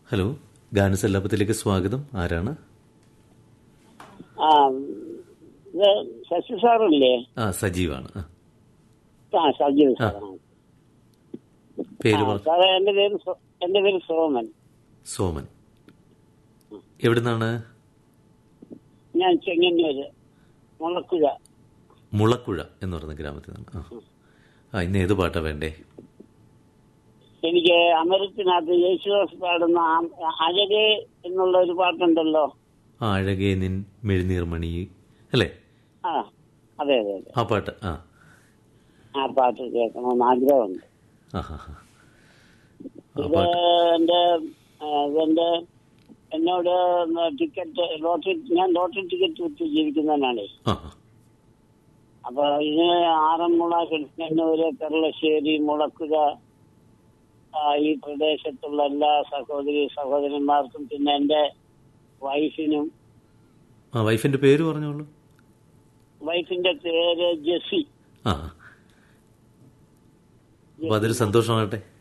Hello ഗാനസല്ലാപത്തിലേക്ക് സ്വാഗതം ആരാണ് ആ ഇത് ശശി സാറല്ലേ ആ സജീവാണ് ആ, ആ സജീവ് സാറാണ് പേര് ആ, പറ സാറേ എന്റെ പേര് സോ- എന്റെ പേര് സോമൻ സോമൻ എവിടുന്നാണ് ഞാൻ ചെങ്ങന്നൂര് മുളക്കുഴ മുളക്കുഴ എന്ന് പറയുന്ന ഗ്രാമത്തിൽ നിന്നാണ് ആ ആ ഇന്ന് ഏത് പാട്ടാ വേണ്ടേ എനിക്ക് അമരത്തിനകത്ത് യേശുദാസ് പാടുന്ന ആ- അഴകേ എന്നുള്ള ഒരു പാട്ടുണ്ടല്ലോ ആ അഴകേ നിൻ മെഴുനീർമണി അല്ലേ ആ അതെ അതെ അതെ ആ പാട്ട് ആ ആ പാട്ട് കേൾക്കണമെന്ന് ആഗ്രഹമുണ്ട് ആ ഹാ ഹാ ആ ഇത് പാട്ട് എന്റെ ആ, ഇതെന്റെ എന്നോട് ടിക്കറ്റ് ലോട്ടറി ഞാൻ ലോട്ടറി ടിക്കറ്റ് വിറ്റ് ജീവിക്കുന്നവനാണേ ആ ആ. അപ്പൊ ഇതിന് ആറന്മുള കിഴക്കന്നൂര് പെരളശ്ശേരി മുളക്കുഴ ആ, ഈ പ്രദേശത്തുള്ള എല്ലാ സഹോദരി സഹോദരന്മാർക്കും പിന്നെ എന്റെ വൈഫിനും ആ വൈഫിന്റെ പേര് പറഞ്ഞോളൂ വൈഫിന്റെ പേര് ജെസി ആ അപ്പൊ അതൊരു സന്തോഷമാകട്ടെ